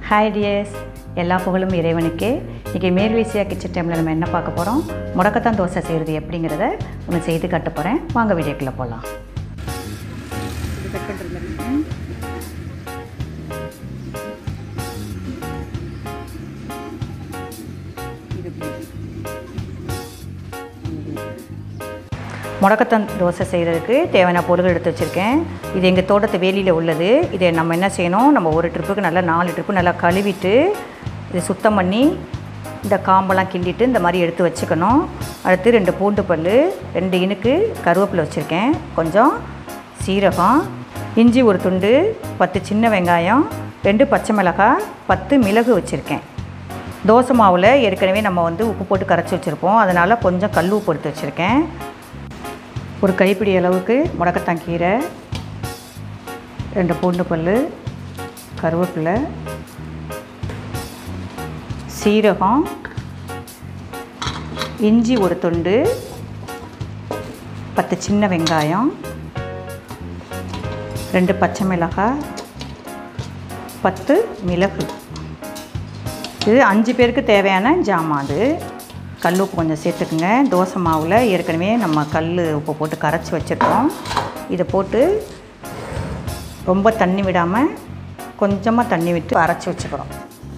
hi tears எல்லா புகழும் இறைவனுக்கே இன்றைக்கி மேல்வீசியா கிச்சன் டைமில் நம்ம என்ன பார்க்க போகிறோம் முடக்கத்தான் தோசை செய்கிறது எப்படிங்கிறத ஒன்று செய்து கட்ட போகிறேன் வாங்க வீடியோக்குள்ளே போகலாம் இது கட் பண்ணுறது முடக்கத்தான் தோசை செய்கிறதுக்கு தேவையான பொருட்கள் எடுத்து வச்சுருக்கேன் இது எங்கள் தோட்டத்து வேலியில் உள்ளது இதை நம்ம என்ன செய்யணும் நம்ம ஒரு ட்ரிப்புக்கு நல்லா நாலு ட்ரிப்பு நல்லா கழுவிட்டு இதை சுத்தம் பண்ணி இந்த காம்பெல்லாம் கிள்ளிட்டு இந்த மாதிரி எடுத்து வச்சுக்கணும் அடுத்து ரெண்டு பூண்டு பல் ரெண்டு இனுக்கு கருவேப்பிலை வச்சுருக்கேன் கொஞ்சம் சீரகம் இஞ்சி ஒரு துண்டு பத்து சின்ன வெங்காயம் ரெண்டு பச்சை மிளகாய் பத்து மிளகு வச்சுருக்கேன் தோசை மாவில் ஏற்கனவே நம்ம வந்து உப்பு போட்டு கரைச்சி வச்சுருப்போம் அதனால் கொஞ்சம் கல் உப்பு எடுத்து வச்சுருக்கேன் ஒரு கைப்பிடி அளவுக்கு முடக்கத்தான் கீரை ரெண்டு பூண்டு பல் கருவேப்பிலை சீரகம் இஞ்சி ஒரு துண்டு பத்து சின்ன வெங்காயம் ரெண்டு பச்சை மிளகாய் பத்து மிளகு இது அஞ்சு பேருக்கு தேவையான ஜாமான் அது கல் உப்பு கொஞ்சம் சேர்த்துக்குங்க தோசை மாவில் ஏற்கனவே நம்ம கல் உப்பு போட்டு கரைச்சி வச்சுருக்கோம் இதை போட்டு ரொம்ப தண்ணி விடாமல் கொஞ்சமாக தண்ணி விட்டு அரைச்சி வச்சுக்கிறோம்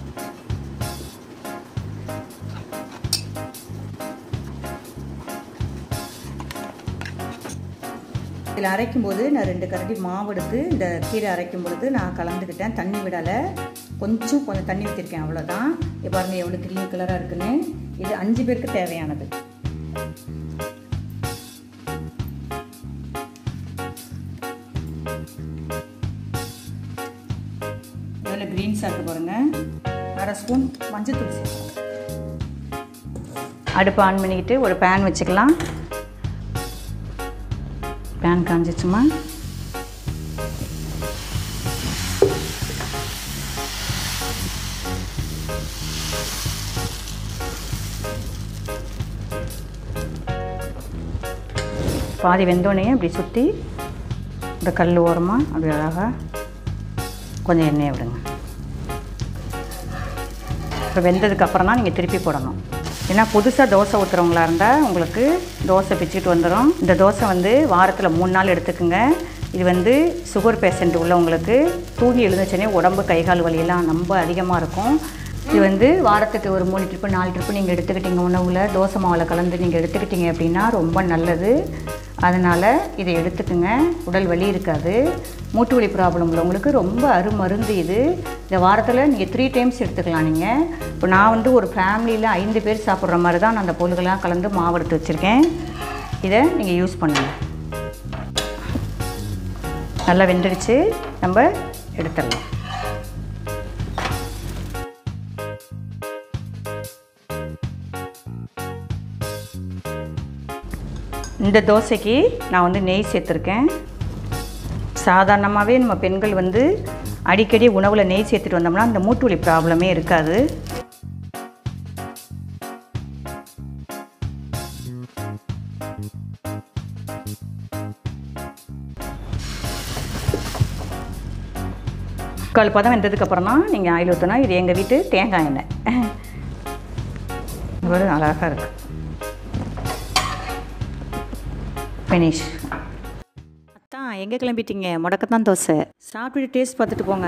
இதில் அரைக்கும் போது நான் ரெண்டு கரண்டி மாவு எடுத்து இந்த கீரை அரைக்கும் பொழுது நான் கலந்துக்கிட்டேன் தண்ணி விடலை கொஞ்சம் கொஞ்சம் தண்ணி ஊற்றிருக்கேன் அவ்வளோதான் இப்போ பாருங்கள் எவ்வளோ க்ரீன் கலராக இருக்குன்னு இது அஞ்சு பேருக்கு தேவையானது எவ்வளோ க்ரீன்ஸாக இருக்குது பாருங்கள் அரை ஸ்பூன் மஞ்சள் தூள் சேர்க்கலாம் அடுப்பு ஆன் பண்ணிக்கிட்டு ஒரு பேன் வச்சுக்கலாம் பேன் காஞ்சிச்சுமா பாதி வெந்தோடனே அப்படி சுற்றி இந்த கல் ஓரமாக அப்படி அழகாக கொஞ்சம் எண்ணெயை விடுங்க இப்போ வெந்ததுக்கப்புறம் தான் நீங்கள் திருப்பி போடணும் ஏன்னா புதுசாக தோசை ஊற்றுறவங்களா இருந்தால் உங்களுக்கு தோசை பிச்சுட்டு வந்துடும் இந்த தோசை வந்து வாரத்தில் மூணு நாள் எடுத்துக்கோங்க இது வந்து சுகர் பேஷண்ட் உள்ளவங்களுக்கு தூங்கி எழுந்துச்சோடனே உடம்பு கை கால் வலியெல்லாம் ரொம்ப அதிகமாக இருக்கும் இது வந்து வாரத்துக்கு ஒரு மூணு ட்ரிப்பு நாலு ட்ரிப்பு நீங்கள் எடுத்துக்கிட்டீங்க உணவில் தோசை மாவில் கலந்து நீங்கள் எடுத்துக்கிட்டீங்க அப்படின்னா ரொம்ப நல்லது அதனால் இதை எடுத்துக்கோங்க உடல் வலி இருக்காது மூட்டு வலி ப்ராப்ளம் உள்ளவங்களுக்கு ரொம்ப அருமருந்து இது இந்த வாரத்தில் நீங்கள் த்ரீ டைம்ஸ் எடுத்துக்கலாம் நீங்கள் இப்போ நான் வந்து ஒரு ஃபேமிலியில் ஐந்து பேர் சாப்பிட்ற மாதிரி தான் நான் அந்த பொருள்கள்லாம் கலந்து மாவு எடுத்து வச்சுருக்கேன் இதை நீங்கள் யூஸ் பண்ணுங்கள் நல்லா வெந்துடுச்சு நம்ம எடுத்துடலாம் இந்த தோசைக்கு நான் வந்து நெய் சேர்த்துருக்கேன் சாதாரணமாகவே நம்ம பெண்கள் வந்து அடிக்கடி உணவில் நெய் சேர்த்துட்டு வந்தோம்னா அந்த மூட்டு வலி ப்ராப்ளமே இருக்காது கால் பதம் வெந்ததுக்கப்புறம் தான் நீங்கள் ஆயில் ஊற்றணும் இது எங்கள் வீட்டு தேங்காய் எண்ணெய் ஒரு அழகாக இருக்குது ஃபினிஷ் அத்தான் எங்கே கிளம்பிட்டீங்க முடக்கத்தான் தோசை சாப்பிட்டு டேஸ்ட் பார்த்துட்டு போங்க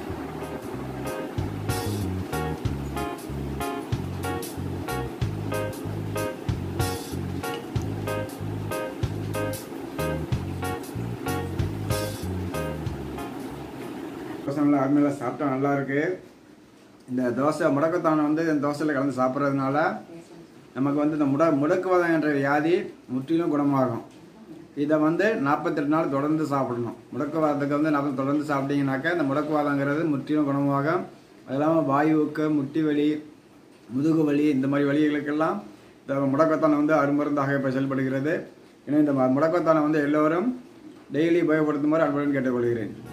தோசை நல்லா அருமையாக சாப்பிட்டா நல்லா இருக்கு இந்த தோசை முடக்கத்தானை வந்து இந்த தோசையில் கலந்து சாப்பிட்றதுனால நமக்கு வந்து இந்த முட முடக்குவாதம் என்ற வியாதி முற்றிலும் குணமாகும் இதை வந்து நாற்பத்தெட்டு நாள் தொடர்ந்து சாப்பிடணும் முடக்குவாதத்துக்கு வந்து நாற்பது தொடர்ந்து சாப்பிட்டீங்கன்னாக்கா இந்த முடக்குவாதங்கிறது முற்றிலும் குணமாகும் அது இல்லாமல் வாயுவுக்கு முட்டி வலி முதுகு வலி இந்த மாதிரி வலிகளுக்கெல்லாம் இந்த முடக்கத்தானை வந்து அருமருந்தாக இப்போ செயல்படுகிறது ஏன்னா இந்த ம- முடக்கத்தானை வந்து எல்லோரும் டெய்லி உபயோகப்படுத்துமாறு அன்புடன் கேட்டுக்கொள்கிறேன்